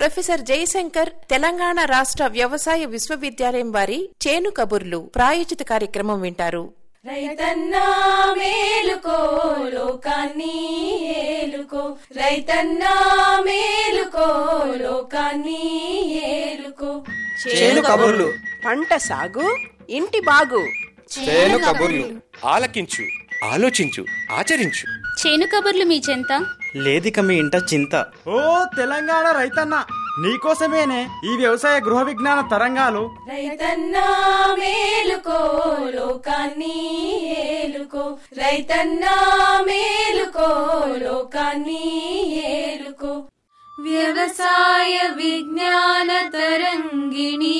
professor Jayashankar Telangana రాష్ట్ర వ్యవసాయ విశ్వవిద్యాలయం వారి చేను కబుర్లు ప్రాయోజిత కార్యక్రమం వింటారు రైతన్నా మేలుకో లోకాన్ని ఏలుకో రైతన్నా మేలుకో లోకాన్ని ఏలుకో చేను కబుర్లు పంట సాగు ఇంటి బాగు చేను కబుర్లు ఆలకించు ఆలోచించు ఆచరించు చేను కబుర్లు మీ చెంత లేదిక మీ ఇంట చింత ఓ తెలంగాణ రైతన్న నీకోసమేనే ఈ వ్యవసాయ గృహ విజ్ఞాన తరంగాలు రైతన్నా మేలుకో లోకాన్ని ఏలుకో రైతన్నా మేలుకో లోకాన్ని ఏలుకో వ్యవసాయ విజ్ఞాన తరంగిణి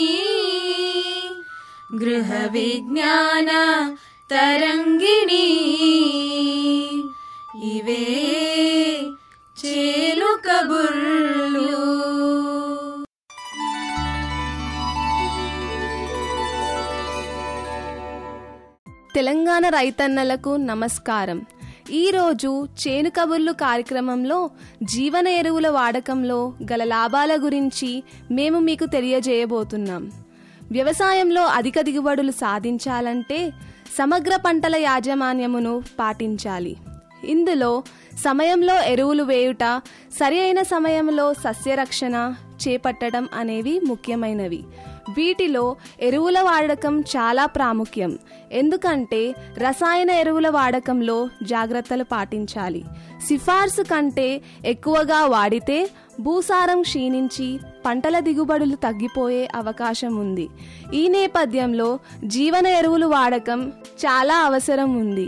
గృహ విజ్ఞాన తరంగిణి ఇవే చేలు కబుర్లు తెలంగాణ రైతన్నలకు నమస్కారం ఈరోజు చేను కబుర్లు కార్యక్రమంలో జీవన ఎరువుల వాడకంలో గల లాభాల గురించి మేము మీకు తెలియజేయబోతున్నాం వ్యవసాయంలో అధిక దిగుబడులు సాధించాలంటే సమగ్ర పంటల యాజమాన్యమును పాటించాలి ఇందులో సమయంలో ఎరువులు వేయుట సరి అయిన సమయంలో సస్యరక్షణ చేపట్టడం అనేవి ముఖ్యమైనవి వీటిలో ఎరువుల వాడకం చాలా ప్రాముఖ్యం ఎందుకంటే రసాయన ఎరువుల వాడకంలో జాగ్రత్తలు పాటించాలి సిఫార్సు కంటే ఎక్కువగా వాడితే భూసారం క్షీణించి పంటల దిగుబడులు తగ్గిపోయే అవకాశం ఉంది ఈ నేపథ్యంలో జీవన ఎరువులు వాడకం చాలా అవసరం ఉంది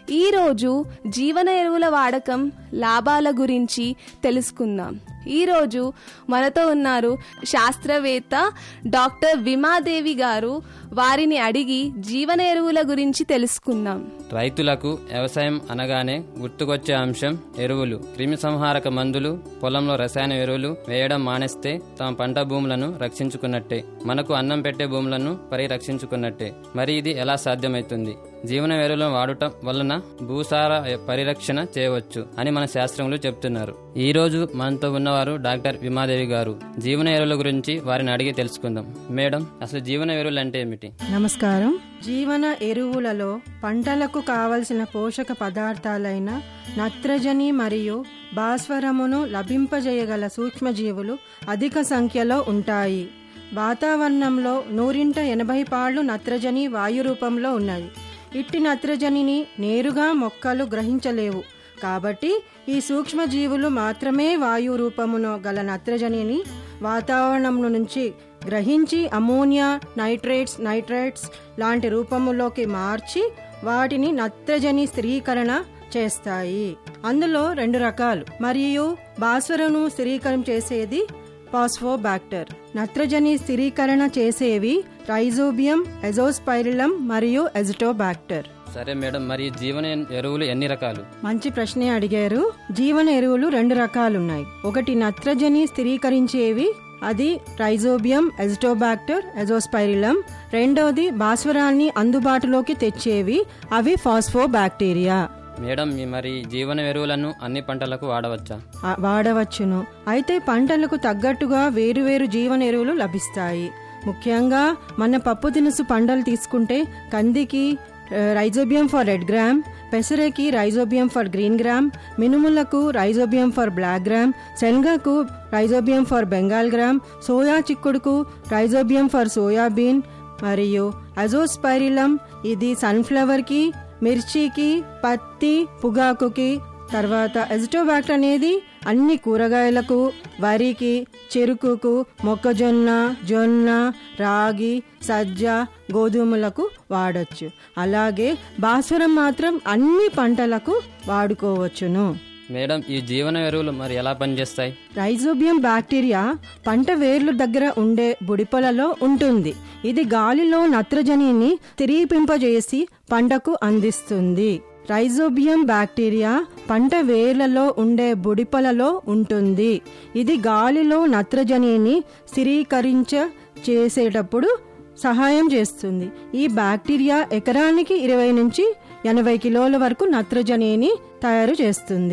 ఈరోజు జీవన ఎరువుల వాడకం లాభాల గురించి తెలుసుకుందాం ఈరోజు మనతో ఉన్నారు శాస్త్రవేత్త డాక్టర్ విమాదేవి గారు వారిని అడిగి జీవన ఎరువుల గురించి తెలుసుకుందాం రైతులకు వ్యవసాయం అనగానే గుర్తుకొచ్చే అంశం ఎరువులు క్రిమి సంహారక మందులు పొలంలో రసాయన ఎరువులు వేయడం మానేస్తే తమ పంట భూములను రక్షించుకున్నట్టే మనకు అన్నం పెట్టే భూములను పరిరక్షించుకున్నట్టే మరి ఇది ఎలా సాధ్యమవుతుంది జీవన ఎరువులను వాడటం వలన భూసార పరిరక్షణ చేయవచ్చు అని మన శాస్త్రములు చెప్తున్నారు ఈ రోజు మనతో ఉన్నవారు డాక్టర్ విమాదేవి గారు జీవన ఎరువుల గురించి వారిని అడిగి తెలుసుకుందాం మేడం అసలు జీవన ఎరువులు అంటే ఏమిటి నమస్కారం జీవన ఎరువులలో పంటలకు కావలసిన పోషక పదార్థాలైన నత్రజని మరియు భాస్వరమును లభింపజేయగల సూక్ష్మజీవులు అధిక సంఖ్యలో ఉంటాయి వాతావరణంలో నూరింట ఎనభై పాళ్ళు నత్రజని వాయు రూపంలో ఉన్నది ఇట్టి నత్రజనిని నేరుగా మొక్కలు గ్రహించలేవు కాబట్టి ఈ సూక్ష్మజీవులు మాత్రమే వాయు రూపమును గల నత్రజనిని వాతావరణం నుంచి గ్రహించి అమోనియా నైట్రేట్స్ నైట్రేట్స్ లాంటి రూపములోకి మార్చి వాటిని నత్రజని స్థిరీకరణ చేస్తాయి అందులో రెండు రకాలు మరియు భాస్వరను స్థిరీకరణ చేసేది పాస్ఫోబాక్టర్ నత్రజని స్థిరీకరణ చేసేవి రైజోబియం ఎజోస్పైరిలం మరియు ఎజిటోబాక్టర్ సరే మేడం మరి జీవన ఎరువులు ఎన్ని రకాలు మంచి ప్రశ్నే అడిగారు జీవన ఎరువులు రెండు రకాలున్నాయి ఒకటి నత్రజని స్థిరీకరించేవి అది రైజోబియం ఎజిటోబాక్టర్ ఎజోస్పైరిలం రెండోది భాస్వరాన్ని అందుబాటులోకి తెచ్చేవి అవి ఫాస్ఫోబాక్టీరియా మేడం మీ మరి జీవన ఎరువులను అన్ని పంటలకు వాడవచ్చా ఆ, వాడవచ్చును అయితే పంటలకు తగ్గట్టుగా వేరువేరు జీవన ఎరువులు లభిస్తాయి ముఖ్యంగా మన పప్పు దినుసు పంటలు తీసుకుంటే కందికి ఆ, రైజోబియం ఫర్ రెడ్ గ్రామ్ పెసరకి రైజోబియం ఫర్ గ్రీన్ గ్రామ్ మినుములకు రైజోబియం ఫర్ బ్లాక్ గ్రామ్ శనగకు rhizobium for Bengal gram soya చిక్కుడుకు రైజోబియం ఫర్ సోయాబీన్ మరియు అజోస్పైరిలం ఇది సన్ఫ్లవర్కి మిర్చికి పత్తి పొగాకుకి తర్వాత ఎజిటోబాక్టర్ అనేది అన్ని కూరగాయలకు వరికి చెరుకుకు మొక్కజొన్న జొన్న రాగి సజ్జ గోధుమలకు వాడచ్చు అలాగే భాస్వరం మాత్రం అన్ని పంటలకు వాడుకోవచ్చును మేడం ఈ జీవన ఎరువులు మరి ఎలా పనిచేస్తాయి రైజోబియం బ్యాక్టీరియా పంట వేర్లు దగ్గర ఉండే బుడిపొలలో ఉంటుంది ఇది గాలిలో నత్రజనిని తిరిగిపింపజేసి పంటకు అందిస్తుంది రైజోబియం బ్యాక్టీరియా పంట వేర్లలో ఉండే బుడిపలలో ఉంటుంది ఇది గాలిలో నత్రజనిని స్థిరీకరించ చేసేటప్పుడు సహాయం చేస్తుంది ఈ బ్యాక్టీరియా ఎకరానికి ఇరవై నుంచి ఎనభై కిలోల వరకు నత్రజనిని తయారు చేస్తుంది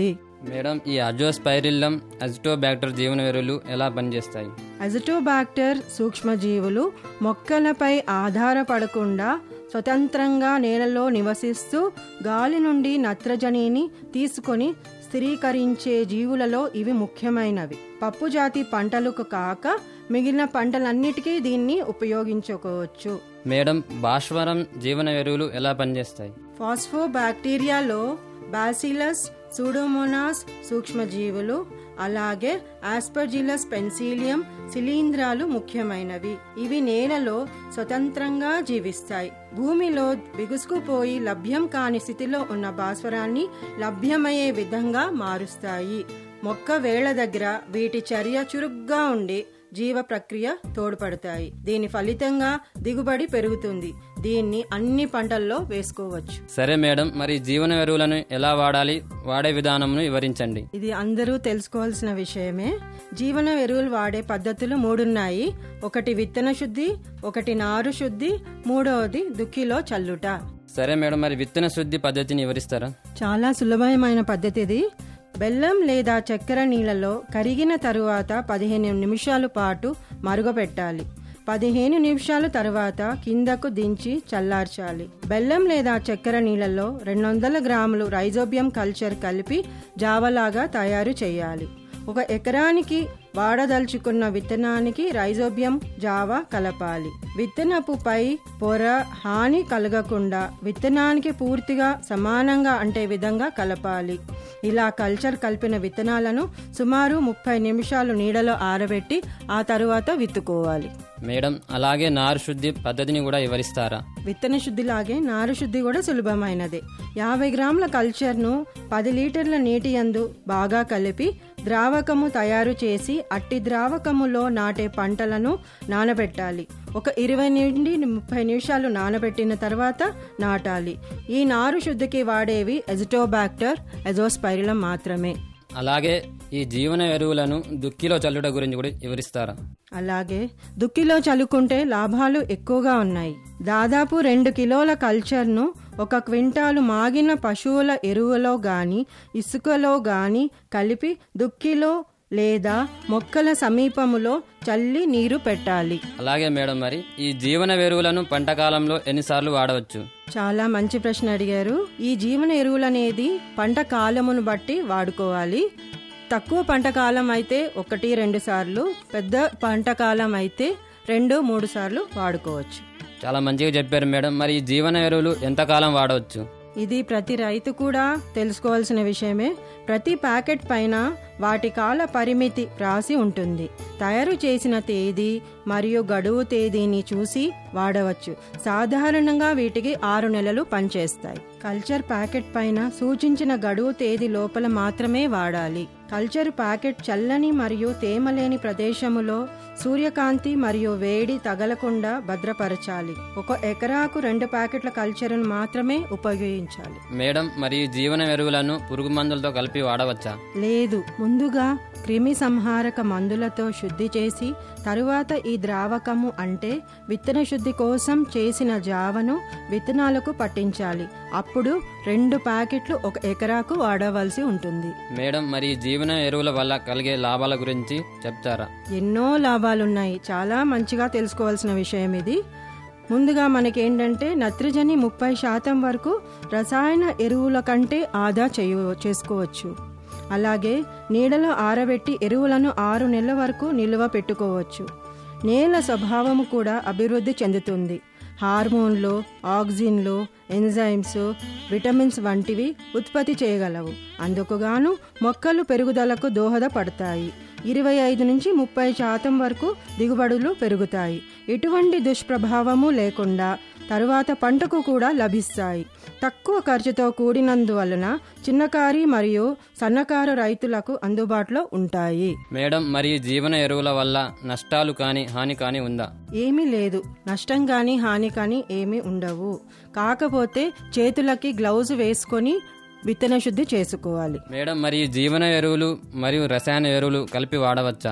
మేడం ఈ అజోస్పైరిల్లం అజిటోబ్యాక్టర్ జీవన ఎరువులు ఎలా పనిచేస్తాయి అజిటోబాక్టర్ సూక్ష్మజీవులు మొక్కలపై ఆధారపడకుండా స్వతంత్రంగా నేలలో నివసిస్తూ గాలి నుండి నత్రజనిని తీసుకొని స్థిరీకరించే జీవులలో ఇవి ముఖ్యమైనవి పప్పు జాతి పంటలకు కాక మిగిలిన పంటలన్నిటికీ దీన్ని ఉపయోగించుకోవచ్చు మేడం భాస్వరం జీవన ఎరువులు ఎలా పనిచేస్తాయి ఫాస్ఫో బ్యాక్టీరియాలో బాసిలస్ సూడోమోనాస్ సూక్ష్మజీవులు అలాగే ఆస్పర్జిలస్ పెన్సిలియం శిలీంధ్రాలు ముఖ్యమైనవి ఇవి నేలలో స్వతంత్రంగా జీవిస్తాయి భూమిలో బిగుసుకుపోయి లభ్యం కాని స్థితిలో ఉన్న భాస్వరాన్ని లభ్యమయ్యే విధంగా మారుస్తాయి మొక్క వేళ్ల దగ్గర వీటి చర్య చురుగ్గా ఉండి జీవ ప్రక్రియ తోడ్పడతాయి దీని ఫలితంగా దిగుబడి పెరుగుతుంది దీన్ని అన్ని పంటల్లో వేసుకోవచ్చు సరే మేడం మరి జీవన ఎరువులను ఎలా వాడాలి వాడే విధానంను వివరించండి ఇది అందరూ తెలుసుకోవాల్సిన విషయమే జీవన ఎరువులు వాడే పద్ధతులు మూడున్నాయి ఒకటి విత్తన శుద్ధి ఒకటి నారు శుద్ధి మూడవది దుక్కిలో చల్లుట సరే మేడం మరి విత్తన శుద్ధి పద్ధతిని వివరిస్తారా చాలా సులభమైన పద్ధతి ఇది బెల్లం లేదా చక్కెర నీళ్ళలో కరిగిన తరువాత పదిహేను నిమిషాల పాటు మరుగపెట్టాలి పదిహేను నిమిషాల తర్వాత కిందకు దించి చల్లార్చాలి బెల్లం లేదా చక్కెర నీళ్ళలో రెండు వందల గ్రాములు రైజోబియం కల్చర్ కలిపి జావలాగా తయారు చేయాలి ఒక ఎకరానికి వాడదలుచుకున్న విత్తనానికి రైజోబియం జావా కలపాలి విత్తనపు పై పొర హాని కలగకుండా విత్తనానికి పూర్తిగా సమానంగా అంటే విధంగా కలపాలి ఇలా కల్చర్ కలిపిన విత్తనాలను సుమారు ముప్పై నిమిషాలు నీడలో ఆరబెట్టి ఆ తరువాత విత్తుకోవాలి మేడం అలాగే నారు శుద్ధి పద్ధతిని కూడా వివరిస్తారా విత్తన శుద్ధిలాగే నారు శుద్ధి కూడా సులభమైనదే యాభై గ్రాముల కల్చర్ను పది లీటర్ల నీటి యందు బాగా కలిపి ద్రావకము తయారు చేసి అట్టి ద్రావకములో నాటే పంటలను నానబెట్టాలి ఒక ఇరవై నుండి ముప్పై నిమిషాలు నానబెట్టిన తర్వాత నాటాలి ఈ నారు శుద్ధికి వాడేవి ఎజిటోబాక్టర్ ఎజోస్పైరిలం మాత్రమే అలాగే ఈ జీవన ఎరువులను దుక్కిలో చల్లుట గురించి కూడా వివరిస్తారా అలాగే దుక్కిలో చల్లుకుంటే లాభాలు ఎక్కువగా ఉన్నాయి దాదాపు రెండు కిలోల కల్చర్ను ఒక క్వింటాలు మాగిన పశువుల ఎరువులో గాని ఇసుకలో గాని కలిపి దుక్కిలో లేదా మొక్కల సమీపములో చల్లి నీరు పెట్టాలి అలాగే మేడం మరి ఈ జీవన ఎరువులను పంట కాలంలో ఎన్నిసార్లు వాడవచ్చు చాలా మంచి ప్రశ్న అడిగారు ఈ జీవన ఎరువులు అనేది పంట కాలమును బట్టి వాడుకోవాలి తక్కువ పంట కాలం అయితే ఒకటి రెండు సార్లు పెద్ద పంట కాలం అయితే రెండు మూడు సార్లు వాడుకోవచ్చు చాలా మంచిగా చెప్పారు మేడం మరి ఈ జీవన ఎరువులు ఎంతకాలం వాడవచ్చు ఇది ప్రతి రైతు కూడా తెలుసుకోవాల్సిన విషయమే ప్రతి ప్యాకెట్ పైన వాటి కాల పరిమితి రాసి ఉంటుంది తయారు చేసిన తేదీ మరియు గడువు తేదీని చూసి వాడవచ్చు సాధారణంగా వీటికి ఆరు నెలలు పనిచేస్తాయి కల్చర్ ప్యాకెట్ పైన సూచించిన గడువు తేదీ లోపల మాత్రమే వాడాలి కల్చర్ ప్యాకెట్ చల్లని మరియు తేమలేని ప్రదేశములో సూర్యకాంతి మరియు వేడి తగలకుండా భద్రపరచాలి ఒక ఎకరాకు రెండు ప్యాకెట్ల కల్చర్ను మాత్రమే ఉపయోగించాలి మేడం మరి ఈ జీవన ఎరువులను పురుగు మందులతో కలిపి వాడవచ్చా లేదు ముందుగా క్రిమి సంహారక మందులతో శుద్ధి చేసి తరువాత ఈ ద్రావకము అంటే విత్తన శుద్ధి కోసం చేసిన జావను విత్తనాలకు పట్టించాలి అప్పుడు రెండు ప్యాకెట్లు ఒక ఎకరాకు వాడవలసి ఉంటుంది మేడం మరి ఈ జీవన ఎరువుల వల్ల కలిగే లాభాల గురించి చెప్తారా ఎన్నో లాభాలున్నాయి చాలా మంచిగా తెలుసుకోవాల్సిన విషయం ఇది ముందుగా మనకేంటంటే నత్రజని ముప్పై శాతం వరకు రసాయన ఎరువుల కంటే ఆదా చేయ చేసుకోవచ్చు అలాగే నీడలో ఆరబెట్టి ఎరువులను ఆరు నెలల వరకు నిల్వ పెట్టుకోవచ్చు నేల స్వభావము కూడా అభివృద్ధి చెందుతుంది హార్మోన్లు ఆక్సిజన్లు ఎంజైమ్స్ విటమిన్స్ వంటివి ఉత్పత్తి చేయగలవు అందుకుగాను మొక్కలు పెరుగుదలకు దోహదపడతాయి ఇరవై ఐదు నుంచి ముప్పై శాతం వరకు దిగుబడులు పెరుగుతాయి ఎటువంటి దుష్ప్రభావము లేకుండా తరువాత పంటకు కూడా లభిస్తాయి తక్కువ ఖర్చుతో కూడినందువలన చిన్నకారి మరియు సన్నకారు రైతులకు అందుబాటులో ఉంటాయి మేడం మరి ఈ జీవన ఎరువుల వల్ల నష్టాలు కానీ హాని కానీ ఉందా ఏమీ లేదు నష్టం కానీ హాని కానీ ఏమీ ఉండవు కాకపోతే చేతులకి గ్లౌజ్ వేసుకొని విత్తన శుద్ధి చేసుకోవాలి మేడం మరి ఈ జీవన ఎరువులు మరియు రసాయన ఎరువులు కలిపి వాడవచ్చా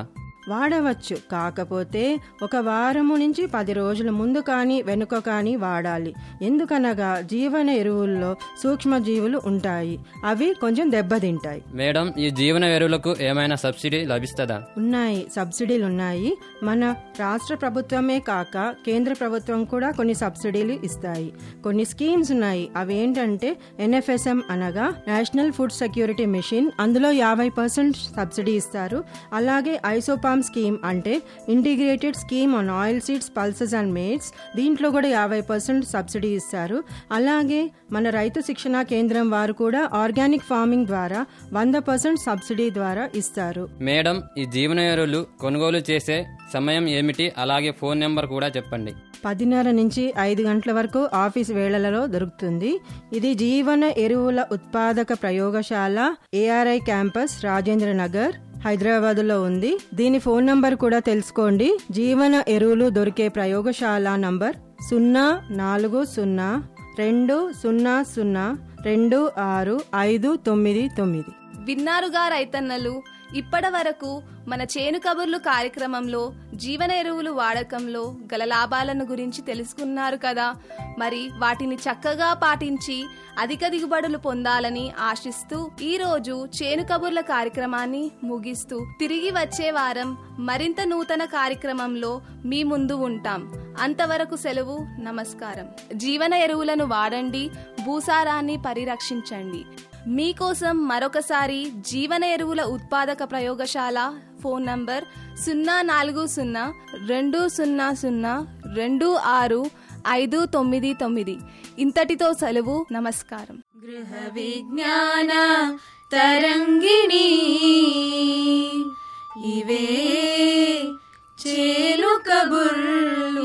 వాడవచ్చు కాకపోతే ఒక వారము నుంచి పది రోజుల ముందు కానీ వెనుక కానీ వాడాలి ఎందుకనగా జీవన ఎరువుల్లో సూక్ష్మజీవులు ఉంటాయి అవి కొంచెం దెబ్బతింటాయి మేడం ఈ జీవన ఎరువులకు ఏమైనా సబ్సిడీ లభిస్తుందా ఉన్నాయి సబ్సిడీలు ఉన్నాయి మన రాష్ట్ర ప్రభుత్వమే కాక కేంద్ర ప్రభుత్వం కూడా కొన్ని సబ్సిడీలు ఇస్తాయి కొన్ని స్కీమ్స్ ఉన్నాయి అవి ఏంటంటే ఎన్ఎఫ్ఎస్ఎం అనగా నేషనల్ ఫుడ్ సెక్యూరిటీ మిషన్ అందులో యాభై పర్సెంట్ సబ్సిడీ ఇస్తారు అలాగే ఐసోపామ్ స్కీమ్ అంటే integrated scheme on oil seeds pulses and maize దీంట్లో కూడా యాభై పర్సెంట్ సబ్సిడీ ఇస్తారు అలాగే మన రైతు శిక్షణా కేంద్రం వారు కూడా ఆర్గానిక్ ఫార్మింగ్ ద్వారా వంద పర్సెంట్ సబ్సిడీ ద్వారా ఇస్తారు మేడం ఈ జీవన ఎరువులు కొనుగోలు చేసే సమయం ఏమిటి అలాగే ఫోన్ నెంబర్ కూడా చెప్పండి పదిన్నర నుంచి ఐదు గంటల వరకు ఆఫీస్ వేళలలో దొరుకుతుంది ఇది జీవన ఎరువుల ఉత్పాదక ప్రయోగశాల ఏఆర్ఐ క్యాంపస్ రాజేంద్ర నగర్ హైదరాబాద్ లో ఉంది దీని ఫోన్ నంబర్ కూడా తెలుసుకోండి జీవన ఎరువులు దొరికే ప్రయోగశాల నంబర్ సున్నా నాలుగు సున్నా రెండు సున్నా సున్నా రెండు ఆరు ఐదు తొమ్మిది తొమ్మిది విన్నారుగా రైతన్నలు ఇప్పటి వరకు మన చేను కబుర్లు కార్యక్రమంలో జీవన ఎరువులు వాడకంలో గల లాభాలను గురించి తెలుసుకున్నారు కదా మరి వాటిని చక్కగా పాటించి అధిక దిగుబడులు పొందాలని ఆశిస్తూ ఈ రోజు చేను కబుర్ల కార్యక్రమాన్ని ముగిస్తూ తిరిగి వచ్చే వారం మరింత నూతన కార్యక్రమంలో మీ ముందు ఉంటాం అంతవరకు సెలవు నమస్కారం జీవన ఎరువులను వాడండి భూసారాన్ని పరిరక్షించండి మీకోసం మరొకసారి జీవన ఎరువుల ఉత్పాదక ప్రయోగశాల ఫోన్ నంబర్ సున్నా నాలుగు సున్నా రెండు సున్నా సున్నా రెండు ఆరు ఐదు తొమ్మిది తొమ్మిది ఇంతటితో సెలవు నమస్కారం గృహ విజ్ఞాన తరంగిణి ఇవే చేలు కబుర్లు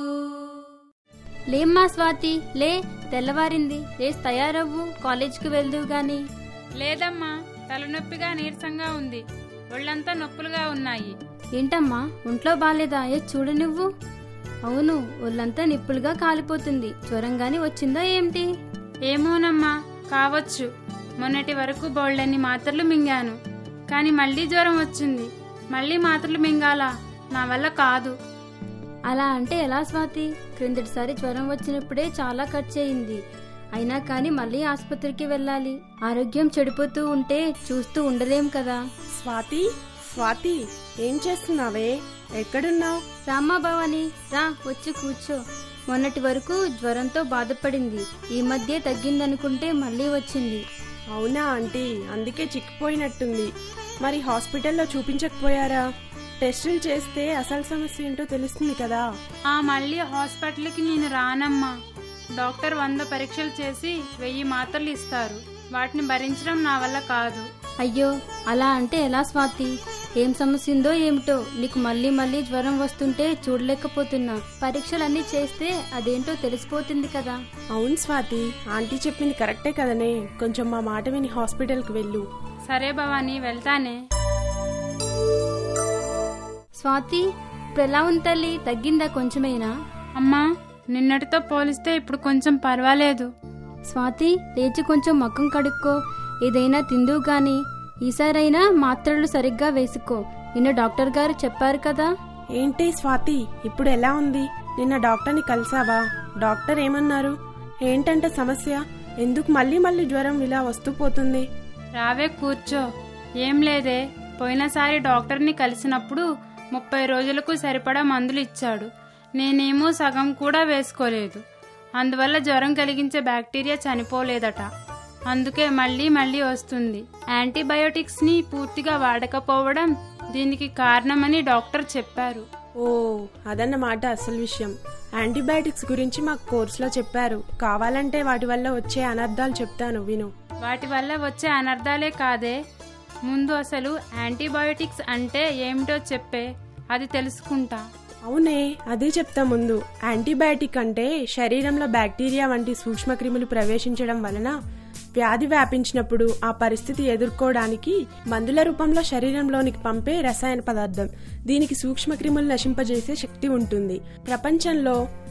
లేమ్మా స్వాతి లే తెల్లవారింది లేచి తయారవ్వు కాలేజ్కి వెళ్దు గాని లేదమ్మా తలనొప్పిగా నీరసంగా ఉంది ఒళ్ళంతా నొప్పులుగా ఉన్నాయి ఏంటమ్మా ఒంట్లో బాలేదా ఏ చూడు నువ్వు అవును ఒళ్ళంతా నిప్పులుగా కాలిపోతుంది జ్వరం గాని వచ్చిందా ఏమిటి ఏమోనమ్మా కావచ్చు మొన్నటి వరకు బోళ్ళని మాత్రలు మింగాను కానీ మళ్ళీ జ్వరం వచ్చింది మళ్ళీ మాత్రలు మింగాలా నా వల్ల కాదు అలా అంటే ఎలా స్వాతి క్రిందటిసారి జ్వరం వచ్చినప్పుడే చాలా ఖర్చు అయింది అయినా కానీ మళ్ళీ ఆసుపత్రికి వెళ్ళాలి ఆరోగ్యం చెడిపోతూ ఉంటే చూస్తూ ఉండలేం కదా స్వాతి స్వాతి ఏం చేస్తున్నావే ఎక్కడున్నావు రామ్మా భవాని రా వచ్చి కూర్చో మొన్నటి వరకు జ్వరంతో బాధపడింది ఈ మధ్య తగ్గిందనుకుంటే మళ్ళీ వచ్చింది అవునా ఆంటీ అందుకే చిక్కిపోయినట్టుంది మరి హాస్పిటల్లో చూపించకపోయారా టెస్టులు చేస్తే అసలు సమస్య ఏంటో తెలుస్తుంది కదా ఆ మళ్ళీ హాస్పిటల్కి నేను రానమ్మా డాక్టర్ వంద పరీక్షలు చేసి వెయ్యి మాత్రలు ఇస్తారు వాటిని భరించడం నా వల్ల కాదు అయ్యో అలా అంటే ఎలా స్వాతి ఏం సమస్య ఉందో ఏమిటో నీకు మళ్ళీ మళ్ళీ జ్వరం వస్తుంటే చూడలేకపోతున్నా పరీక్షలన్నీ చేస్తే అదేంటో తెలిసిపోతుంది కదా అవును స్వాతి ఆంటీ చెప్పింది కరెక్టే కదనే కొంచెం మా మాట విని హాస్పిటల్కి వెళ్ళు సరే భవాని వెళ్తానే స్వాతి ఇప్పుడు ఎలా ఉంది తల్లి తగ్గిందా కొంచెమైనా అమ్మా నిన్నటితో పోలిస్తే ఇప్పుడు కొంచెం పర్వాలేదు స్వాతి లేచి కొంచెం ముఖం కడుక్కో ఏదైనా తిందువు గాని ఈసారైనా మాత్రలు సరిగ్గా వేసుకో నిన్న డాక్టర్ గారు చెప్పారు కదా ఏంటి స్వాతి ఇప్పుడు ఎలా ఉంది నిన్న డాక్టర్ని కలిసావా డాక్టర్ ఏమన్నారు ఏంటంట సమస్య ఎందుకు మళ్ళీ మళ్ళీ జ్వరం ఇలా వస్తూ పోతుంది రావే కూర్చో ఏం లేదే పోయినసారి డాక్టర్ని కలిసినప్పుడు ముప్పై రోజులకు సరిపడా మందులు ఇచ్చాడు నేనేమో సగం కూడా వేసుకోలేదు అందువల్ల జ్వరం కలిగించే బ్యాక్టీరియా చనిపోలేదట అందుకే మళ్ళీ మళ్ళీ వస్తుంది యాంటీబయోటిక్స్ ని పూర్తిగా వాడకపోవడం దీనికి కారణమని డాక్టర్ చెప్పారు ఓ అదన్నమాట అసలు విషయం యాంటీబయాటిక్స్ గురించి మాకు కోర్సులో చెప్పారు కావాలంటే వాటి వల్ల వచ్చే అనర్థాలు చెప్తాను విను వాటి వల్ల వచ్చే అనర్థాలే కాదే ముందు అసలు యాంటీబయోటిక్స్ అంటే ఏమిటో చెప్పే అది తెలుసుకుంటా అవునే అదే చెప్తా ముందు యాంటీబయాటిక్ అంటే శరీరంలో బ్యాక్టీరియా వంటి సూక్ష్మక్రిములు ప్రవేశించడం వలన వ్యాధి వ్యాపించినప్పుడు ఆ పరిస్థితి ఎదుర్కోవడానికి మందుల రూపంలో శరీరంలోనికి పంపే రసాయన పదార్థం దీనికి సూక్ష్మక్రిములు నశింపజేసే శక్తి ఉంటుంది ప్రపంచంలో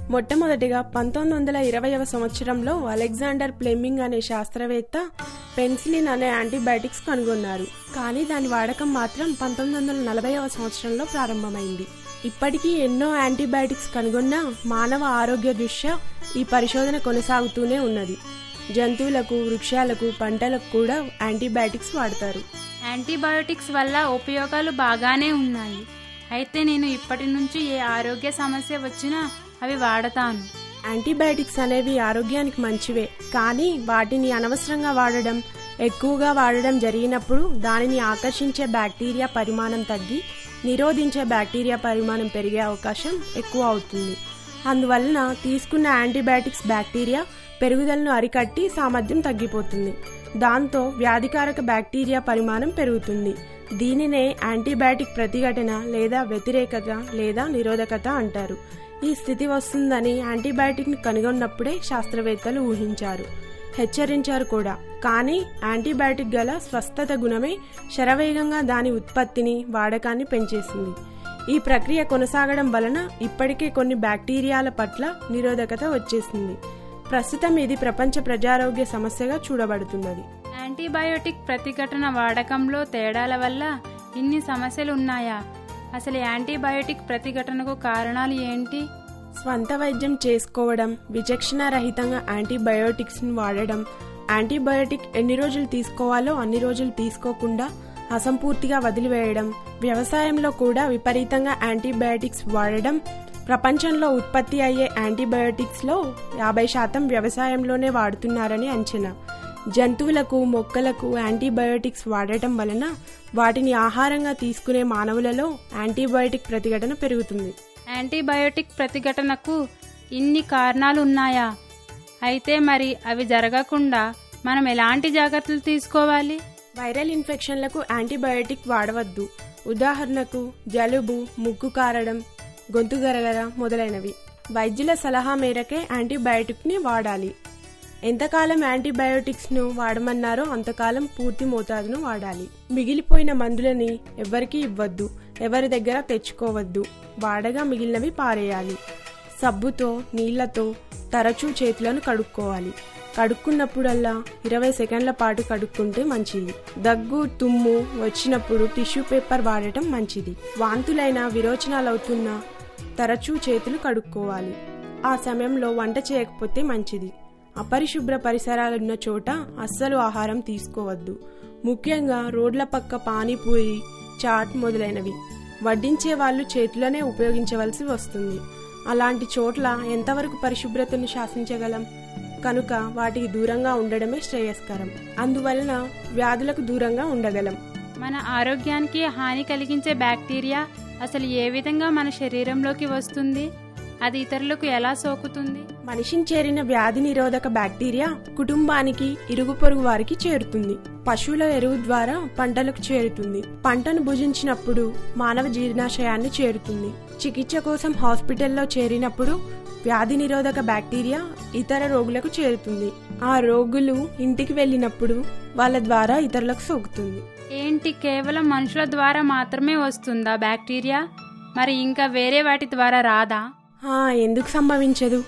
మొట్టమొదటిగా పంతొమ్మిది వందల ఇరవైవ సంవత్సరంలో అలెగ్జాండర్ ప్లెమింగ్ అనే శాస్త్రవేత్త పెన్సిలిన్ అనే యాంటీబయాటిక్స్ కనుగొన్నారు కానీ దాని వాడకం మాత్రం పంతొమ్మిది వందల నలభైవ సంవత్సరంలో ప్రారంభమైంది ఇప్పటికీ ఎన్నో యాంటీబయాటిక్స్ కనుగొన్నా మానవ ఆరోగ్య దృష్ట్యా ఈ పరిశోధన కొనసాగుతూనే ఉన్నది జంతువులకు వృక్షాలకు పంటలకు కూడా యాంటీబయాటిక్స్ వాడతారు యాంటీబయోటిక్స్ వల్ల ఉపయోగాలు బాగానే ఉన్నాయి అయితే నేను ఇప్పటి నుంచి ఏ ఆరోగ్య సమస్య వచ్చినా అవి వాడతాను యాంటీబయాటిక్స్ అనేవి ఆరోగ్యానికి మంచివే కానీ వాటిని అనవసరంగా వాడడం ఎక్కువగా వాడడం జరిగినప్పుడు దానిని ఆకర్షించే బ్యాక్టీరియా పరిమాణం తగ్గి నిరోధించే బ్యాక్టీరియా పరిమాణం పెరిగే అవకాశం ఎక్కువ అవుతుంది అందువలన తీసుకున్న యాంటీబయాటిక్స్ బ్యాక్టీరియా పెరుగుదలను అరికట్టి సామర్థ్యం తగ్గిపోతుంది దాంతో వ్యాధికారక బ్యాక్టీరియా పరిమాణం పెరుగుతుంది దీనినే యాంటీబయాటిక్ ప్రతిఘటన లేదా వ్యతిరేకత లేదా నిరోధకత అంటారు ఈ స్థితి వస్తుందని యాంటీబయాటిక్ని కనుగొన్నప్పుడే శాస్త్రవేత్తలు ఊహించారు హెచ్చరించారు కూడా కానీ యాంటీబయాటిక్ గల స్వస్థత గుణమే శరవేగంగా దాని ఉత్పత్తిని వాడకాన్ని పెంచేసింది ఈ ప్రక్రియ కొనసాగడం వలన ఇప్పటికే కొన్ని బ్యాక్టీరియాల పట్ల నిరోధకత వచ్చేసింది ప్రస్తుతం ఇది ప్రపంచ ప్రజారోగ్య సమస్యగా చూడబడుతున్నది యాంటీబయోటిక్ ప్రతిఘటన వాడకంలో తేడాల వల్ల ఇన్ని సమస్యలు ఉన్నాయా అసలు యాంటీబయోటిక్ ప్రతిఘటనకు కారణాలు ఏంటి స్వంత వైద్యం చేసుకోవడం విచక్షణ రహితంగా యాంటీబయోటిక్స్ని వాడడం యాంటీబయోటిక్ ఎన్ని రోజులు తీసుకోవాలో అన్ని రోజులు తీసుకోకుండా అసంపూర్తిగా వదిలివేయడం వ్యవసాయంలో కూడా విపరీతంగా యాంటీబయాటిక్స్ వాడడం ప్రపంచంలో ఉత్పత్తి అయ్యే యాంటీబయోటిక్స్లో యాభై శాతం వ్యవసాయంలోనే వాడుతున్నారని అంచనా జంతువులకు మొక్కలకు యాంటీబయోటిక్స్ వాడటం వలన వాటిని ఆహారంగా తీసుకునే మానవులలో యాంటీబయోటిక్ ప్రతిఘటన పెరుగుతుంది యాంటీబయోటిక్ ప్రతిఘటనకు ఇన్ని కారణాలు ఉన్నాయా అయితే మరి అవి జరగకుండా మనం ఎలాంటి జాగ్రత్తలు తీసుకోవాలి వైరల్ ఇన్ఫెక్షన్లకు యాంటీబయోటిక్ వాడవద్దు ఉదాహరణకు జలుబు ముక్కు కారడం గొంతు గరగర మొదలైనవి వైద్యుల సలహా మేరకే యాంటీబయోటిక్ని వాడాలి ఎంతకాలం యాంటీబయోటిక్స్ను వాడమన్నారో అంతకాలం పూర్తి మోతాదును వాడాలి మిగిలిపోయిన మందులని ఎవరికీ ఇవ్వద్దు ఎవరి దగ్గర తెచ్చుకోవద్దు వాడగా మిగిలినవి పారేయాలి సబ్బుతో నీళ్లతో తరచూ చేతులను కడుక్కోవాలి కడుక్కున్నప్పుడల్లా ఇరవై సెకండ్ల పాటు కడుక్కుంటే మంచిది దగ్గు తుమ్ము వచ్చినప్పుడు టిష్యూ పేపర్ వాడటం మంచిది వాంతులైన విరోచనాలవుతున్నా తరచూ చేతులు కడుక్కోవాలి ఆ సమయంలో వంట చేయకపోతే మంచిది అపరిశుభ్ర పరిసరాలున్న చోట అస్సలు ఆహారం తీసుకోవద్దు ముఖ్యంగా రోడ్ల పక్క పానీపూరి చాట్ మొదలైనవి వడ్డించే వాళ్ళు చేతులనే ఉపయోగించవలసి వస్తుంది అలాంటి చోట్ల ఎంతవరకు పరిశుభ్రతను శాసించగలం కనుక వాటికి దూరంగా ఉండడమే శ్రేయస్కరం అందువలన వ్యాధులకు దూరంగా ఉండగలం మన ఆరోగ్యానికి హాని కలిగించే బ్యాక్టీరియా అసలు ఏ విధంగా మన శరీరంలోకి వస్తుంది అది ఇతరులకు ఎలా సోకుతుంది మనిషిని చేరిన వ్యాధి నిరోధక బ్యాక్టీరియా కుటుంబానికి ఇరుగు పొరుగు వారికి చేరుతుంది పశువుల ఎరువు ద్వారా పంటలకు చేరుతుంది పంటను భుజించినప్పుడు మానవ జీర్ణాశయాన్ని చేరుతుంది చికిత్స కోసం హాస్పిటల్లో చేరినప్పుడు వ్యాధి నిరోధక బ్యాక్టీరియా ఇతర రోగులకు చేరుతుంది ఆ రోగులు ఇంటికి వెళ్ళినప్పుడు వాళ్ళ ద్వారా ఇతరులకు సోకుతుంది ఏంటి కేవలం మనుషుల ద్వారా మాత్రమే వస్తుందా బ్యాక్టీరియా మరి ఇంకా వేరే వాటి ద్వారా రాదా ఆ, ఎందుకు సంభవించదు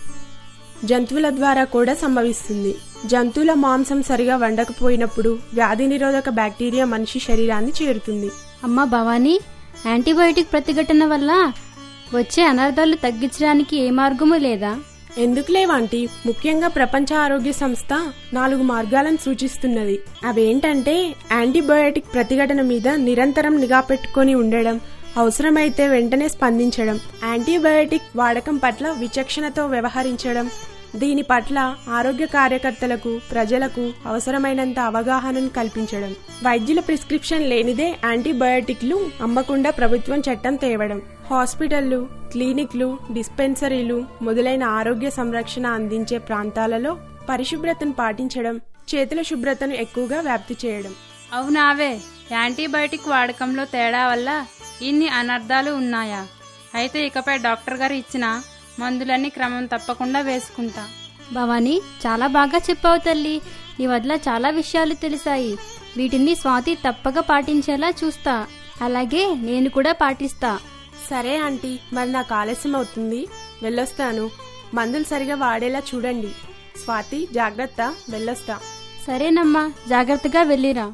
జంతువుల ద్వారా కూడా సంభవిస్తుంది జంతువుల మాంసం సరిగా వండకపోయినప్పుడు వ్యాధి నిరోధక బ్యాక్టీరియా మనిషి శరీరాన్ని చేరుతుంది అమ్మా భవానీ యాంటీబయోటిక్ ప్రతిఘటన వల్ల వచ్చే అనర్థాలు తగ్గించడానికి ఏ మార్గము లేదా ఎందుకు లేవంటి ముఖ్యంగా ప్రపంచ ఆరోగ్య సంస్థ నాలుగు మార్గాలను సూచిస్తున్నది అవేంటంటే యాంటీబయోటిక్ ప్రతిఘటన మీద నిరంతరం నిఘా పెట్టుకొని ఉండడం అవసరమైతే వెంటనే స్పందించడం యాంటీబయోటిక్ వాడకం పట్ల విచక్షణతో వ్యవహరించడం దీని పట్ల ఆరోగ్య కార్యకర్తలకు ప్రజలకు అవసరమైనంత అవగాహనను కల్పించడం వైద్యుల ప్రిస్క్రిప్షన్ లేనిదే యాంటీబయోటిక్లు అమ్మకుండా ప్రభుత్వం చట్టం తేవడం హాస్పిటళ్లు క్లినిక్లు డిస్పెన్సరీలు మొదలైన ఆరోగ్య సంరక్షణ అందించే ప్రాంతాలలో పరిశుభ్రతను పాటించడం చేతుల శుభ్రతను ఎక్కువగా వ్యాప్తి చేయడం అవునావే యాంటీబయోటిక్ వాడకంలో తేడా వల్ల ఇన్ని అనర్థాలు ఉన్నాయా అయితే ఇకపై డాక్టర్ గారు ఇచ్చిన మందులన్నీ క్రమం తప్పకుండా వేసుకుంటా భవానీ చాలా బాగా చెప్పావు తల్లి నీ వద్ద చాలా విషయాలు తెలిసాయి వీటిని స్వాతి తప్పక పాటించేలా చూస్తా అలాగే నేను కూడా పాటిస్తా సరే ఆంటీ మరి నాకు ఆలస్యం అవుతుంది వెళ్ళొస్తాను మందులు సరిగా వాడేలా చూడండి స్వాతి జాగ్రత్త వెళ్ళొస్తా సరేనమ్మా జాగ్రత్తగా వెళ్ళిరా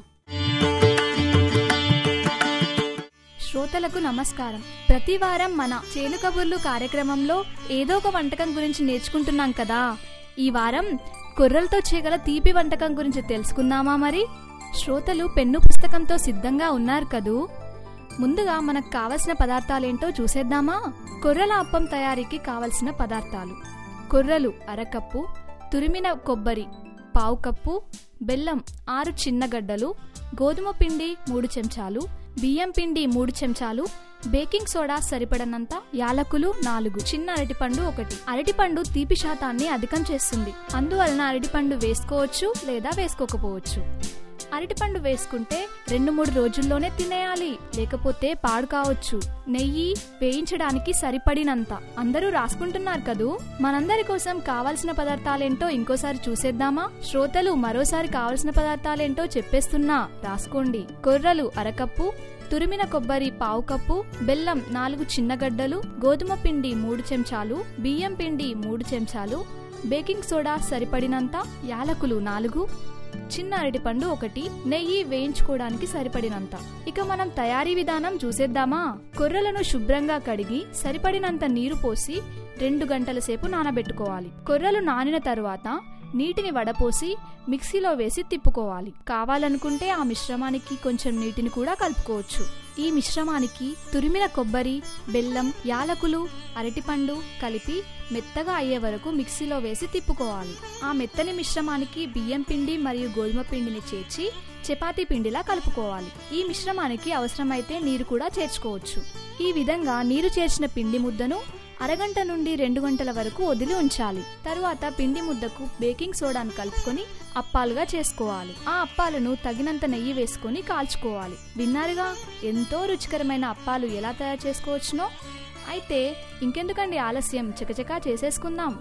శ్రోతలకు నమస్కారం ప్రతి వారం మన చేను కబుర్లు కార్యక్రమంలో ఏదో ఒక వంటకం గురించి నేర్చుకుంటున్నాం కదా ఈ వారం కొర్రలతో చేయగల తీపి వంటకం గురించి తెలుసుకుందామా మరి శ్రోతలు పెన్ను పుస్తకంతో సిద్ధంగా ఉన్నారు కదూ ముందుగా మనకు కావలసిన పదార్థాలేంటో చూసేద్దామా కొర్రల అప్పం తయారీకి కావలసిన పదార్థాలు కొర్రలు అరకప్పు తురిమిన కొబ్బరి పావు కప్పు బెల్లం ఆరు చిన్న గడ్డలు గోధుమ పిండి మూడు చెంచాలు బియ్యం పిండి మూడు చెంచాలు బేకింగ్ సోడా సరిపడనంత యాలకులు నాలుగు చిన్న అరటిపండు ఒకటి అరటిపండు తీపి శాతాన్ని అధికం చేస్తుంది అందువలన అరటిపండు వేసుకోవచ్చు లేదా వేసుకోకపోవచ్చు అరటిపండు వేసుకుంటే రెండు మూడు రోజుల్లోనే తినేయాలి లేకపోతే పాడు కావచ్చు నెయ్యి వేయించడానికి సరిపడినంత అందరూ రాసుకుంటున్నారు కదూ మనందరి కోసం కావలసిన పదార్థాలేంటో ఇంకోసారి చూసేద్దామా శ్రోతలు మరోసారి కావలసిన పదార్థాలేంటో చెప్పేస్తున్నా రాసుకోండి కొర్రలు అరకప్పు తురిమిన కొబ్బరి పావు కప్పు బెల్లం నాలుగు చిన్నగడ్డలు గోధుమ పిండి మూడు చెంచాలు బియ్యం పిండి మూడు చెంచాలు బేకింగ్ సోడా సరిపడినంత యాలకులు నాలుగు చిన్న అరటిపండు ఒకటి నెయ్యి వేయించుకోవడానికి సరిపడినంత ఇక మనం తయారీ విధానం చూసేద్దామా కొర్రలను శుభ్రంగా కడిగి సరిపడినంత నీరు పోసి రెండు గంటల సేపు నానబెట్టుకోవాలి కొర్రలు నానిన తరువాత నీటిని వడపోసి మిక్సీలో వేసి తిప్పుకోవాలి కావాలనుకుంటే ఆ మిశ్రమానికి కొంచెం నీటిని కూడా కలుపుకోవచ్చు ఈ మిశ్రమానికి తురిమిన కొబ్బరి బెల్లం యాలకులు అరటిపండు కలిపి మెత్తగా అయ్యే వరకు మిక్సీలో వేసి తిప్పుకోవాలి ఆ మెత్తని మిశ్రమానికి బియ్యం పిండి మరియు గోధుమ పిండిని చేర్చి చపాతీ పిండిలా కలుపుకోవాలి ఈ మిశ్రమానికి అవసరమైతే నీరు కూడా చేర్చుకోవచ్చు ఈ విధంగా నీరు చేర్చిన పిండి ముద్దను అరగంట నుండి రెండు గంటల వరకు వదిలి ఉంచాలి తరువాత పిండి ముద్దకు బేకింగ్ సోడాను కలుపుకొని అప్పాలుగా చేసుకోవాలి ఆ అప్పాలను తగినంత నెయ్యి వేసుకొని కాల్చుకోవాలి విన్నారుగా ఎంతో రుచికరమైన అప్పాలు ఎలా తయారు చేసుకోవచ్చునో అయితే ఇంకెందుకండి ఆలస్యం చకచకా చేసేసుకుందాం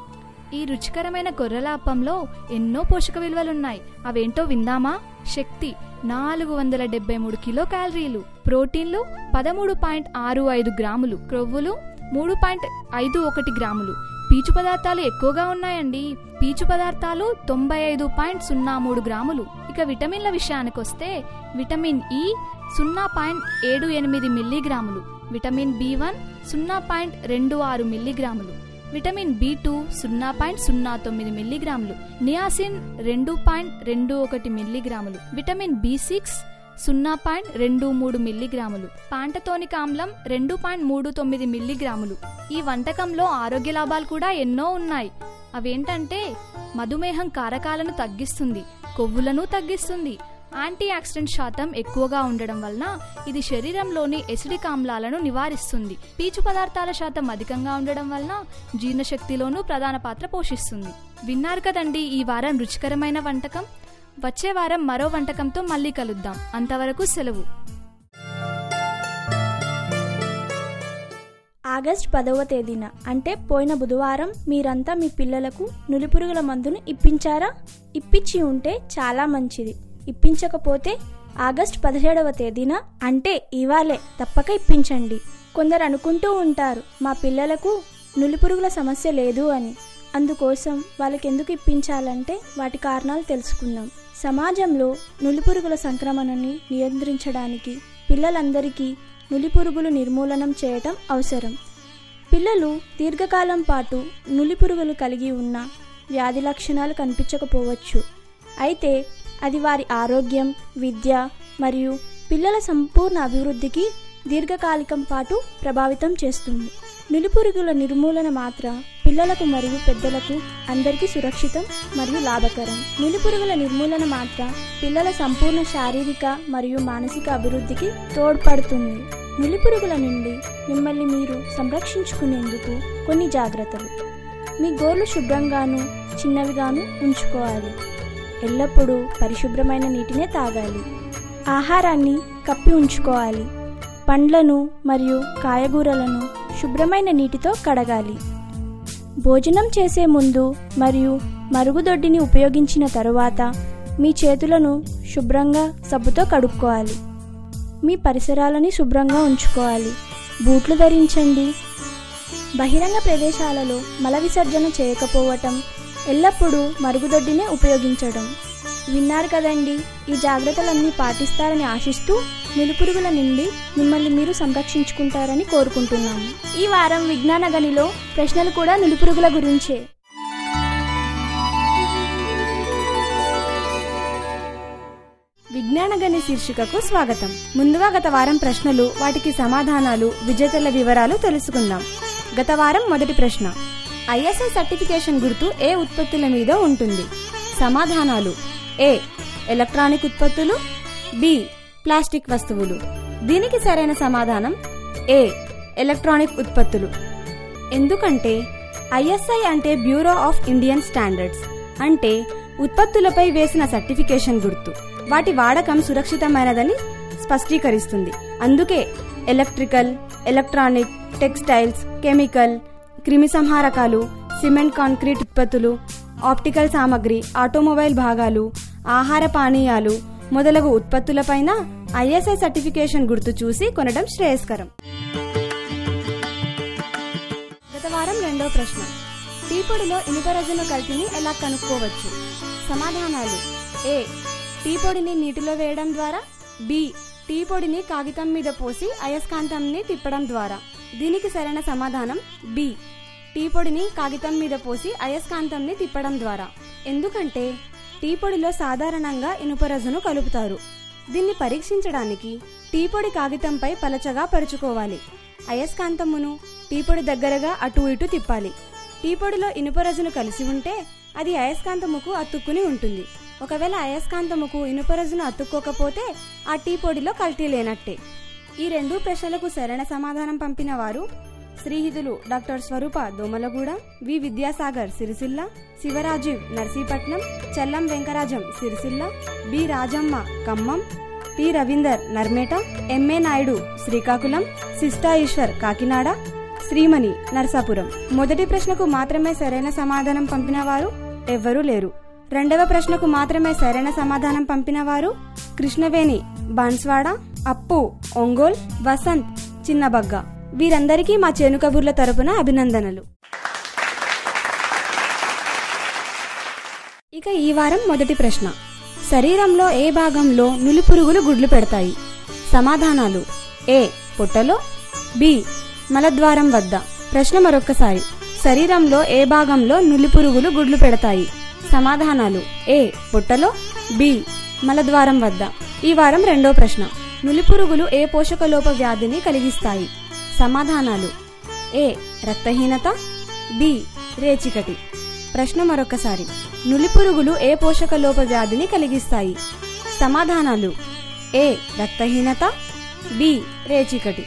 ఈ రుచికరమైన గొర్రెల అప్పంలో ఎన్నో పోషక విలువలున్నాయి అవేంటో విందామా శక్తి నాలుగు వందల డెబ్బై మూడు కిలో క్యాలరీలు ప్రోటీన్లు పదమూడు పాయింట్ ఆరు ఐదు గ్రాములు క్రొవ్వులు మూడు పాయింట్ ఐదు ఒకటి గ్రాములు పీచు పదార్థాలు ఎక్కువగా ఉన్నాయండి పీచు పదార్థాలు తొంభై ఐదు పాయింట్ సున్నా మూడు గ్రాములు ఇక విటమిన్ల విషయానికి వస్తే విటమిన్ ఇ సున్నా పాయింట్ ఏడు ఎనిమిది మిల్లీగ్రాములు విటమిన్ బి వన్ సున్నా పాయింట్ రెండు ఆరు మిల్లీగ్రాములు విటమిన్ బి టూ సున్నా పాయింట్ సున్నా తొమ్మిది మిల్లీగ్రాములు నియాసిన్ రెండు పాయింట్ రెండు ఒకటి మిల్లీగ్రాములు విటమిన్ బి సిక్స్ సున్నా పాయింట్ రెండు మూడు మిల్లీగ్రాములు పాంటతోనిక్ ఆమ్లం రెండు పాయింట్ మూడు తొమ్మిది మిల్లీగ్రాములు ఈ వంటకంలో ఆరోగ్య లాభాలు కూడా ఎన్నో ఉన్నాయి అవేంటంటే మధుమేహం కారకాలను తగ్గిస్తుంది కొవ్వులను తగ్గిస్తుంది యాంటీ ఆక్సిడెంట్ శాతం ఎక్కువగా ఉండడం వలన ఇది శరీరంలోని ఎసిడిక్ ఆమ్లాలను నివారిస్తుంది పీచు పదార్థాల శాతం అధికంగా ఉండడం వలన జీర్ణశక్తిలోనూ ప్రధాన పాత్ర పోషిస్తుంది విన్నారు కదండి ఈ వారం రుచికరమైన వంటకం వచ్చే వారం మరో వంటకంతో మళ్ళీ కలుద్దాం అంతవరకు సెలవు ఆగస్ట్ పదవ తేదీన అంటే పోయిన బుధవారం మీరంతా మీ పిల్లలకు నులిపురుగుల మందును ఇప్పించారా ఇప్పించి ఉంటే చాలా మంచిది ఇప్పించకపోతే ఆగస్ట్ పదిహేడవ తేదీన అంటే ఇవాళే తప్పక ఇప్పించండి కొందరు అనుకుంటూ ఉంటారు మా పిల్లలకు నులిపురుగుల సమస్య లేదు అని అందుకోసం వాళ్ళకి ఎందుకు ఇప్పించాలంటే వాటి కారణాలు తెలుసుకుందాం సమాజంలో నులిపురుగుల సంక్రమణని నియంత్రించడానికి పిల్లలందరికీ నులిపురుగులు నిర్మూలనం చేయటం అవసరం పిల్లలు దీర్ఘకాలం పాటు నులిపురుగులు కలిగి ఉన్న వ్యాధి లక్షణాలు కనిపించకపోవచ్చు అయితే అది వారి ఆరోగ్యం విద్య మరియు పిల్లల సంపూర్ణ అభివృద్ధికి దీర్ఘకాలికం పాటు ప్రభావితం చేస్తుంది నులిపురుగుల నిర్మూలన మాత్ర పిల్లలకు మరియు పెద్దలకు అందరికీ సురక్షితం మరియు లాభకరం నులిపురుగుల నిర్మూలన మాత్ర పిల్లల సంపూర్ణ శారీరక మరియు మానసిక అభివృద్ధికి తోడ్పడుతుంది నులిపురుగుల నుండి మిమ్మల్ని మీరు సంరక్షించుకునేందుకు కొన్ని జాగ్రత్తలు మీ గోర్లు శుభ్రంగాను చిన్నవిగాను ఉంచుకోవాలి ఎల్లప్పుడూ పరిశుభ్రమైన నీటినే తాగాలి ఆహారాన్ని కప్పి ఉంచుకోవాలి పండ్లను మరియు కాయగూరలను శుభ్రమైన నీటితో కడగాలి భోజనం చేసే ముందు మరియు మరుగుదొడ్డిని ఉపయోగించిన తరువాత మీ చేతులను శుభ్రంగా సబ్బుతో కడుక్కోవాలి మీ పరిసరాలని శుభ్రంగా ఉంచుకోవాలి బూట్లు ధరించండి బహిరంగ ప్రదేశాలలో మల విసర్జన చేయకపోవటం ఎల్లప్పుడూ మరుగుదొడ్డినే ఉపయోగించడం విన్నారు కదండి ఈ జాగ్రత్తలన్నీ పాటిస్తారని ఆశిస్తూ నిలుపురుగుల నుండి మిమ్మల్ని మీరు సంరక్షించుకుంటారని కోరుకుంటున్నాము ఈ వారం విజ్ఞాన గనిలో ప్రశ్నలు కూడా నిలుపురుగుల గురించే విజ్ఞాన గని శీర్షికకు స్వాగతం ముందుగా గత వారం ప్రశ్నలు వాటికి సమాధానాలు విజేతల వివరాలు తెలుసుకుందాం గత వారం మొదటి ప్రశ్న ఐఎస్ఐ సర్టిఫికేషన్ గుర్తు ఏ ఉత్పత్తుల మీద ఉంటుంది సమాధానాలు ఏ ఎలక్ట్రానిక్ ఉత్పత్తులు బి ప్లాస్టిక్ వస్తువులు దీనికి సరైన సమాధానం ఏ ఎలక్ట్రానిక్ ఉత్పత్తులు ఎందుకంటే ఐఎస్ఐ అంటే బ్యూరో ఆఫ్ ఇండియన్ స్టాండర్డ్స్ అంటే ఉత్పత్తులపై వేసిన సర్టిఫికేషన్ గుర్తు వాటి వాడకం సురక్షితమైనదని స్పష్టీకరిస్తుంది అందుకే ఎలక్ట్రికల్ ఎలక్ట్రానిక్ టెక్స్టైల్స్ కెమికల్ క్రిమిసంహారకాలు సిమెంట్ కాంక్రీట్ ఉత్పత్తులు ఆప్టికల్ సామగ్రి ఆటోమొబైల్ భాగాలు ఆహార పానీయాలు మొదలగు ఉత్పత్తులపైన ఐఎస్ఐ సర్టిఫికేషన్ గుర్తు చూసి కొనడం శ్రేయస్కరం గత వారం రెండో ప్రశ్న టీ పొడిలో ఇనుపరజను కల్తీని ఎలా కనుక్కోవచ్చు సమాధానాలు ఏ టీ పొడిని నీటిలో వేయడం ద్వారా బి టీ పొడిని కాగితం మీద పోసి అయస్కాంతంని తిప్పడం ద్వారా దీనికి సరైన సమాధానం బి టీ పొడిని కాగితం మీద పోసి అయస్కాంతంని తిప్పడం ద్వారా ఎందుకంటే టీ పొడిలో సాధారణంగా ఇనుపరజను కలుపుతారు దీన్ని పరీక్షించడానికి టీ పొడి కాగితంపై పలచగా పరుచుకోవాలి అయస్కాంతమును టీ పొడి దగ్గరగా అటు ఇటు తిప్పాలి టీ పొడిలో ఇనుపరజను కలిసి ఉంటే అది అయస్కాంతముకు అతుక్కుని ఉంటుంది ఒకవేళ అయస్కాంతముకు ఇనుపరజును అతుక్కోకపోతే ఆ టీ పొడిలో కల్తీ లేనట్టే ఈ రెండు ప్రశ్నలకు సరైన సమాధానం పంపిన వారు శ్రీహితులు doctor Swaroopa Domalguda V Vidyasagar Sircilla Sivarajeev Narsipatnam Chellam Venkarajam Sircilla B Rajamma Khammam P Ravinder Narmeta MA Naidu Srikakulam Sista Eswar Kakinada Srimani Narsapuram మొదటి ప్రశ్నకు మాత్రమే సరైన సమాధానం పంపిన వారు ఎవ్వరూ లేరు రెండవ ప్రశ్నకు మాత్రమే సరైన సమాధానం పంపిన వారు కృష్ణవేణి బాన్స్వాడ అప్పు ఒంగోల్ వసంత్ చిన్నబగ్గ వీరందరికీ మా చేను కబుర్ల తరపున అభినందనలు ఇక ఈ వారం మొదటి ప్రశ్న శరీరంలో ఏ భాగంలో నులిపురుగులు గుడ్లు పెడతాయి సమాధానాలు ఏ పొట్టలో బి మలద్వారం వద్ద ప్రశ్న మరొక్కసారి శరీరంలో ఏ భాగంలో నులిపురుగులు గుడ్లు పెడతాయి సమాధానాలు ఏ పొట్టలో బి మలద్వారం వద్ద ఈ వారం రెండో ప్రశ్న నులిపురుగులు ఏ పోషకలోప వ్యాధిని కలిగిస్తాయి సమాధానాలు ఏ రక్తహీనత బి రేచికటి ప్రశ్న మరొకసారి నులిపురుగులు ఏ పోషకలోప వ్యాధిని కలిగిస్తాయి సమాధానాలు ఏ రక్తహీనత బి రేచికటి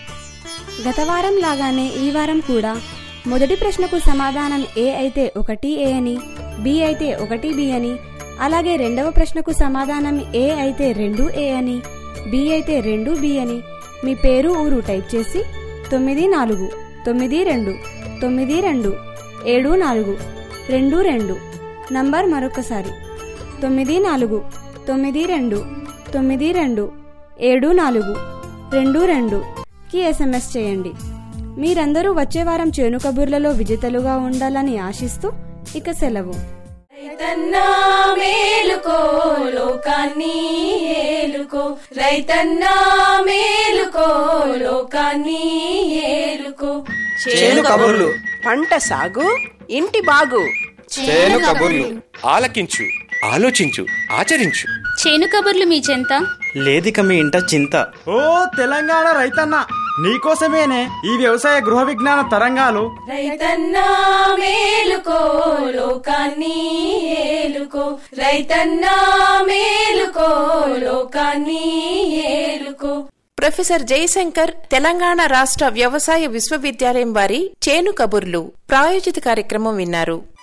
గత వారం లాగానే ఈ వారం కూడా మొదటి ప్రశ్నకు సమాధానం ఏ అయితే ఒకటి ఏ అని బి అయితే ఒకటి బి అని అలాగే రెండవ ప్రశ్నకు సమాధానం ఏ అయితే రెండు ఏ అని బి అయితే రెండు బి అని మీ పేరు ఊరు టైప్ చేసి తొమ్మిది నాలుగు తొమ్మిది రెండు తొమ్మిది రెండు ఏడు నాలుగు రెండు రెండు నంబర్ మరొకసారి తొమ్మిది నాలుగు తొమ్మిది రెండు తొమ్మిది రెండు ఏడు నాలుగు రెండు రెండు కి ఎస్ఎంఎస్ చేయండి మీరందరూ వచ్చే వారం చేను కబుర్లలో విజేతలుగా ఉండాలని ఆశిస్తూ ఇక సెలవు రైతన్నా మేలుకో లోకాన్ని ఏలుకో రైతన్నా మేలుకో లోకాన్ని ఏలుకో చేను కబుర్లు పంట సాగు ఇంటి బాగు చేను కబుర్లు ఆలకించు ఆలోచించు ఆచరించు చేను కబుర్లు మీ చెంత లేదిక మీ ఇంట చింత ఓ తెలంగాణ రైతన్న నీకోసమేనే ఈ వ్యవసాయ గృహ విజ్ఞాన తరంగాలు రైతన్నా మేలుకో లోకాన్ని ఏలుకో రైతన్నా మేలుకో లోకాన్ని ఏలుకో ప్రొఫెసర్ జయశంకర్ తెలంగాణ రాష్ట్ర వ్యవసాయ విశ్వవిద్యాలయం వారి చేను కబుర్లు ప్రాయోజిత కార్యక్రమం విన్నారు